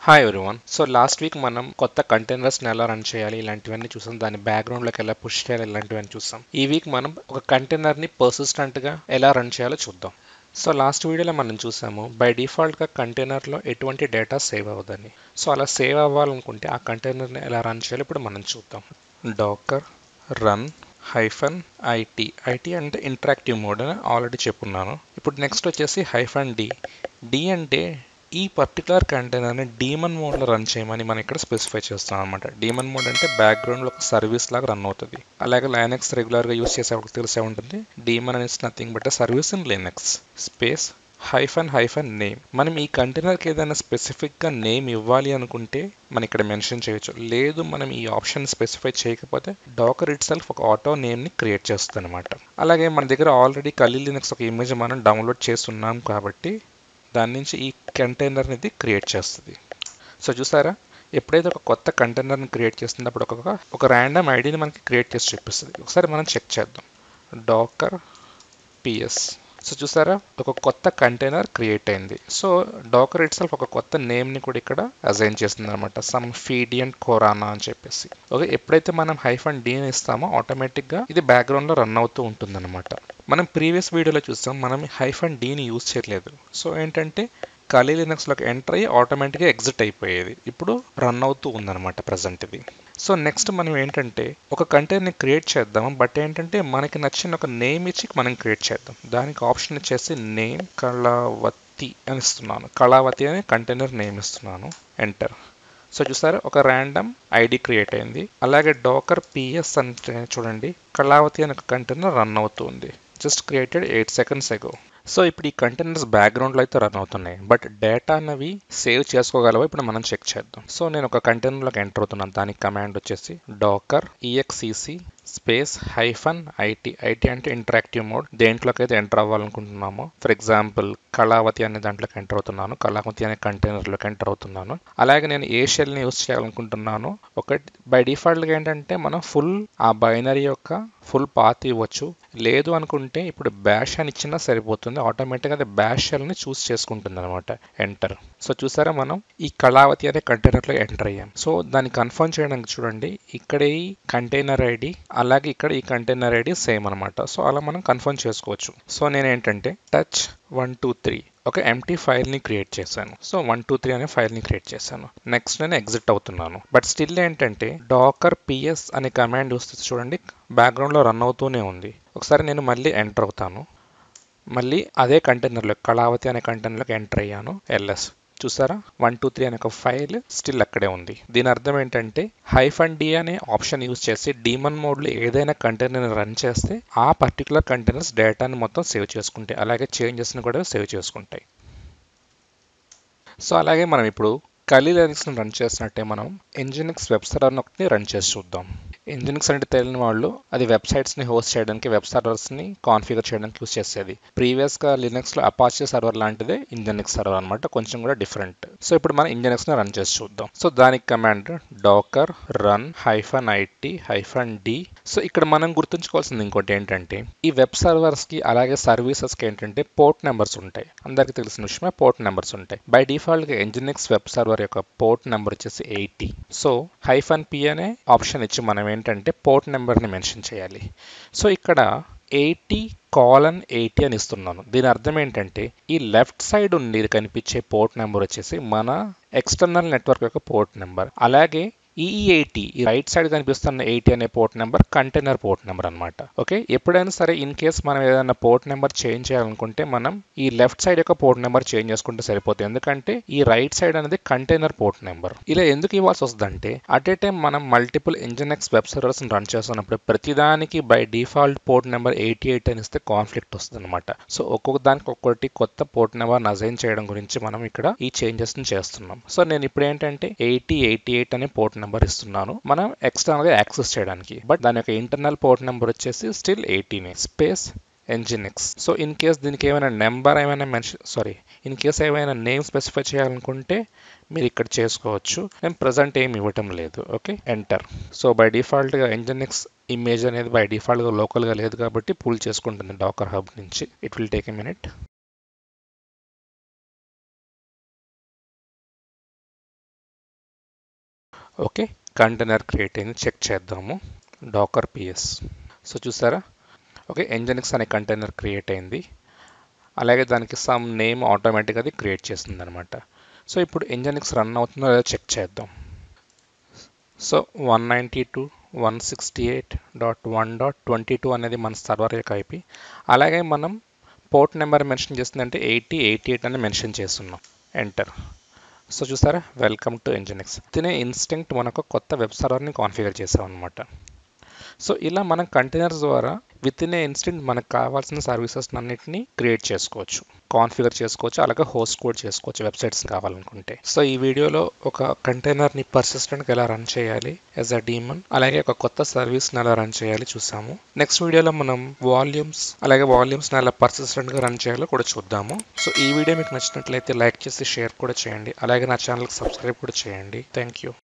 hi everyone so last week మనం కొత్త కంటైనర్స్ని ఎలా రన్ చేయాలి ఇలాంటివన్నీ చూసాం దాని బ్యాక్గ్రౌండ్లోకి ఎలా పుష్ చేయాలి ఇలాంటివన్నీ చూసాం ఈ వీక్ మనం ఒక కంటైనర్ని పర్సిస్టెంట్గా ఎలా రన్ చేయాలో చూద్దాం సో లాస్ట్ వీడియోలో మనం చూసాము బై డిఫాల్ట్గా కంటైనర్లో ఎటువంటి డేటా సేవ్ అవ్వదని సో అలా సేవ్ అవ్వాలనుకుంటే ఆ కంటైనర్ని ఎలా రన్ చేయాలో ఇప్పుడు మనం చూద్దాం Docker run hyphen IT IT అంటే ఇంటరాక్టివ్ మోడ్ అని ఆల్రెడీ చెప్పున్నాను ఇప్పుడు నెక్స్ట్ వచ్చేసి హైఫన్ డి డి అంటే ఈ పర్టికులర్ కంటైనర్ని డీమన్ మోడ్లో రన్ చేయమని మనం ఇక్కడ స్పెసిఫై చేస్తాం అనమాట డీమన్ మోడ్ అంటే బ్యాక్గ్రౌండ్లో ఒక సర్వీస్ లాగా రన్ అవుతుంది అలాగే లైనక్స్ రెగ్యులర్గా యూస్ చేసే వాళ్ళకి తెలిసే ఉంటుంది డీమన్ అనేది nothing but service in Linux space hyphen hyphen name మనం ఈ కంటైనర్కి ఏదైనా స్పెసిఫిక్గా నేమ్ ఇవ్వాలి అనుకుంటే మనం ఇక్కడ మెన్షన్ చేయొచ్చు లేదు మనం ఈ ఆప్షన్ స్పెసిఫై చేయకపోతే డాకర్ ఇట్ సెల్ఫ్ ఒక ఆటో నేమ్ని క్రియేట్ చేస్తుంది అనమాట అలాగే మన దగ్గర ఆల్రెడీ కలీ లినక్స్ ఒక ఇమేజ్ మనం డౌన్లోడ్ చేస్తున్నాం కాబట్టి దాని నుంచి ఈ కంటైనర్ అనేది క్రియేట్ చేస్తుంది సో చూసారా ఎప్పుడైతే ఒక కొత్త కంటైనర్ని క్రియేట్ చేస్తున్నప్పుడు ఒక ఒక ర్యాండమ్ ఐడిని మనకి క్రియేట్ చేసి చూపిస్తుంది ఒకసారి మనం చెక్ చేద్దాం డాకర్ పిఎస్ సో చూసారా ఒక కొత్త కంటైనర్ క్రియేట్ అయింది సో డాకర్ ఇట్ సెల్ఫ్ ఒక కొత్త నేమ్ని కూడా ఇక్కడ అజైన్ చేస్తుంది అనమాట సమ్ ఫీడియన్ కోరానా అని చెప్పేసి ఓకే ఎప్పుడైతే మనం హైఫన్ డీని ఇస్తామో ఆటోమేటిక్గా ఇది బ్యాక్గ్రౌండ్లో రన్ అవుతూ ఉంటుందన్నమాట మనం ప్రీవియస్ వీడియోలో చూస్తాం మనం హైఫన్ డీని యూజ్ చేయలేదు సో ఏంటంటే కలీ లినక్స్లోకి ఎంటర్ అయ్యి ఆటోమేటిక్గా ఎగ్జిట్ అయిపోయేది ఇప్పుడు రన్ అవుతూ ఉందన్నమాట ప్రజెంట్ ఇది సో నెక్స్ట్ మనం ఏంటంటే ఒక కంటైనర్ని క్రియేట్ చేద్దాం బట్ ఏంటంటే మనకి నచ్చిన ఒక నేమ్ ఇచ్చి మనం క్రియేట్ చేద్దాం దానికి ఆప్షన్ ఇచ్చేసి నేమ్ కళావతి అని ఇస్తున్నాను కళావతి అనే కంటైనర్ నేమ్ ఇస్తున్నాను ఎంటర్ సో చూసారా ఒక ర్యాండమ్ ఐడి క్రియేట్ అయింది అలాగే డోకర్ పిఎస్ అంటే చూడండి కళావతి అనే కంటైనర్ రన్ అవుతుంది just created eight seconds ago so ఇప్పుడు ఈ కంటైనర్స్ బ్యాక్గ్రౌండ్లో అయితే రన్ అవుతున్నాయి బట్ డేటా అన్నవి సేవ్ చేసుకోగలవో ఇప్పుడు మనం చెక్ చేద్దాం సో నేను ఒక కంటైనర్లోకి ఎంటర్ అవుతున్నాను దానికి కమాండ్ వచ్చేసి docker exec space hyphen IT IT అంటే ఇంటరాక్టివ్ మోడ్ దేంట్లోకి అయితే ఎంటర్ అవ్వాలనుకుంటున్నామో ఫర్ ఎగ్జాంపుల్ కళావతి అనే దాంట్లోకి ఎంటర్ అవుతున్నాను కళావతి అనే కంటైనర్లోకి ఎంటర్ అవుతున్నాను అలాగే నేను ఏ షెల్ని యూస్ చేయాలనుకుంటున్నాను ఒక బై డిఫాల్ట్గా ఏంటంటే మనం ఫుల్ ఆ బైనరీ యొక్క ఫుల్ పాత్ ఇవ్వచ్చు లేదు అనుకుంటే ఇప్పుడు బ్యాష్ అని ఇచ్చినా సరిపోతుంది ఆటోమేటిక్గా అది బ్యాష్ షెల్ని చూస్ చేసుకుంటుంది అనమాట ఎంటర్ సో చూసారా మనం ఈ కళావతి అనే కంటైనర్లో ఎంటర్ అయ్యాం సో దాన్ని కన్ఫర్మ్ చేయడానికి చూడండి ఇక్కడ ఈ కంటైనర్ ఐడి అలాగే ఇక్కడ ఈ కంటైనర్ ఐడి సేమ్ అనమాట సో అలా మనం కన్ఫర్మ్ చేసుకోవచ్చు సో నేను ఏంటంటే టచ్ వన్ టూ త్రీ ఒక ఎంటీ ఫైల్ని క్రియేట్ చేశాను సో వన్ టూ త్రీ అనే ఫైల్ని క్రియేట్ చేశాను నెక్స్ట్ నేను ఎగ్జిట్ అవుతున్నాను బట్ స్టిల్ ఏంటంటే డాకర్ పిఎస్ అనే కమాండ్ వస్తుంది చూడండి బ్యాక్గ్రౌండ్లో రన్ అవుతూనే ఉంది ఒకసారి నేను మళ్ళీ ఎంటర్ అవుతాను మళ్ళీ అదే కంటైనర్లో కళావతి అనే కంటైనర్లోకి ఎంటర్ అయ్యాను ఎల్ఎస్ చూసారా వన్ టూ త్రీ అనే ఒక ఫైల్ స్టిల్ అక్కడే ఉంది దీని అర్థం ఏంటంటే హైఫన్ డి అనే ఆప్షన్ యూజ్ చేసి డీమన్ మోడ్లో ఏదైనా కంటైనర్ రన్ చేస్తే ఆ పర్టికులర్ కంటైనర్స్ డేటాని మొత్తం సేవ్ చేసుకుంటాయి అలాగే చేంజెస్ని కూడా సేవ్ చేసుకుంటాయి సో అలాగే మనం ఇప్పుడు కలీ లినక్స్ని రన్ చేసినట్టే మనం ఎంజినిక్స్ వెబ్ సర్వర్ ఒకటి రన్ చేసి చూద్దాం ఎంజినిక్స్ అంటే తెలియని వాళ్ళు అది వెబ్సైట్స్ని హోస్ట్ చేయడానికి వెబ్ సర్వర్స్ని కాన్ఫిగర్ చేయడానికి యూస్ చేసేది ప్రీవియస్గా లినక్స్లో అపాచే సర్వర్ లాంటిదే ఇంజనిక్స్ సర్వర్ అనమాట కొంచెం కూడా డిఫరెంట్ సో ఇప్పుడు మనం ఇంజనిక్స్ని రన్ చేసి చూద్దాం సో దానికి command docker run hyphen IT hyphen D so ఇక్కడ మనం గుర్తుంచుకోవాల్సింది ఇంకోటి ఏంటంటే ఈ వెబ్ సర్వర్స్కి అలాగే సర్వీసెస్కి ఏంటంటే పోర్ట్ నెంబర్స్ ఉంటాయి అందరికీ తెలిసిన విషయమే పోర్ట్ నెంబర్స్ ఉంటాయి బై డిఫాల్ట్గా ఎంజినిక్స్ వెబ్ సర్వర్ యొక్క పోర్ట్ నెంబర్ వచ్చేసి ఎయిటీ సో హైఫన్ పి అనే ఆప్షన్ ఇచ్చి మనం ఏంటంటే పోర్ట్ నెంబర్ని మెన్షన్ చేయాలి సో ఇక్కడ ఎయిటీ కాలన్ ఎయిటీ అని ఇస్తున్నాను దీని అర్థం ఏంటంటే ఈ లెఫ్ట్ సైడ్ ఉండి కనిపించే పోర్ట్ నెంబర్ వచ్చేసి మన ఎక్స్టర్నల్ నెట్వర్క్ యొక్క పోర్ట్ నెంబర్ అలాగే ఈ ఎయిటీ ఈ రైట్ సైడ్ కనిపిస్తున్న ఎయిటీ అనే port number container port number అనమాట ఓకే ఎప్పుడైనా సరే ఇన్ కేస్ మనం ఏదైనా పోర్ట్ నెంబర్ చేంజ్ చేయాలనుకుంటే మనం ఈ లెఫ్ట్ సైడ్ యొక్క పోర్ట్ నెంబర్ చేంజ్ చేసుకుంటే సరిపోతుంది ఎందుకంటే ఈ రైట్ సైడ్ అనేది కంటైనర్ పోర్ట్ నెంబర్ ఇలా ఎందుకు ఇవ్వాల్సి వస్తుందంటే అట్ ఏ టైం మనం multiple nginx web servers run చేస్తున్నప్పుడు ప్రతిదానికి by default port number eighty eight అని ఇస్తే కాన్ఫ్లిక్ట్ వస్తుంది అనమాట సో ఒక్కొక్క దానికి ఒక్కొక్కటి కొత్త పోర్ట్ నెంబర్ అజైన్ చేయడం గురించి మనం ఇక్కడ ఈ చేంజెస్ ని చేస్తున్నాం సో నేను ఇప్పుడు ఏంటంటే ఎయిటీ ఎయిటీ ఎయిట్ అనే పోర్ట్ నెంబర్ ఇస్తున్నాను మనం ఎక్స్టర్నల్ గా యాక్సెస్ చేయడానికి బట్ దాని యొక్క ఇంటర్నల్ పోర్ట్ నెంబర్ వచ్చేసి స్టిల్ ఎయిటీనే space nginx so in case దీనికి ఏమైనా నెంబర్ ఏమైనా మెన్షన్ సారీ ఇన్ కేస్ ఏమైనా నేమ్ స్పెసిఫై చేయాలనుకుంటే మీరు ఇక్కడ చేసుకోవచ్చు నేను ప్రజెంట్ ఏమి ఇవ్వటం లేదు ఓకే ఎంటర్ సో బై డిఫాల్ట్గా ఎంజినిక్స్ ఇమేజ్ అనేది బై డిఫాల్ట్గా లోకల్గా లేదు కాబట్టి పుల్ చేసుకుంటుంది డాకర్ హబ్ నుంచి it will take a minute okay container create అయింది చెక్ చేద్దాము డాకర్ పిఎస్ సో చూసారా ఓకే ఎంజనిక్స్ అనే కంటైనర్ క్రియేట్ అయింది అలాగే దానికి సమ్ నేమ్ ఆటోమేటిక్గా అది క్రియేట్ చేస్తుంది అనమాట సో ఇప్పుడు ఎంజనిక్స్ రన్ అవుతుందో లేదో చెక్ చేద్దాం so one ninety two one sixty eight dot one dot twenty two అనేది మన సర్వర్ యొక్క ఐపీ అలాగే మనం పోర్ట్ నెంబర్ మెన్షన్ చేస్తుందంటే ఎయిటీ ఎయిటీ ఎయిట్ అని మెన్షన్ చేస్తున్నాం ఎంటర్ సో చూసారా వెల్కమ్ టు ఎంజినిక్స్ తినే ఇన్స్టింక్ట్ మనకు కొత్త వెబ్ సర్వర్ని కాన్ఫిగర్ చేసాం అనమాట సో ఇలా మనం కంటైనర్స్ ద్వారా విత్ ఇన్ ఏ ఇన్స్టెంట్ మనకు కావాల్సిన సర్వీసెస్ అన్నిటిని క్రియేట్ చేసుకోవచ్చు కాన్ఫిగర్ చేసుకోవచ్చు అలాగే హోస్ట్ కూడా చేసుకోవచ్చు వెబ్సైట్స్ కావాలనుకుంటే సో ఈ వీడియోలో ఒక కంటైనర్ని పర్సిస్టెంట్గా ఎలా రన్ చేయాలి యాజ్ అ డీమన్ అలాగే ఒక కొత్త సర్వీస్ని ఎలా రన్ చేయాలి చూసాము నెక్స్ట్ వీడియోలో మనం వాల్యూమ్స్ అలాగే వాల్యూమ్స్ని ఎలా పర్సిస్టెంట్గా రన్ చేయాలో కూడా చూద్దాము సో ఈ వీడియో మీకు నచ్చినట్లయితే లైక్ చేసి షేర్ కూడా చేయండి అలాగే నా ఛానల్కి సబ్స్క్రైబ్ కూడా చేయండి థ్యాంక్ యూ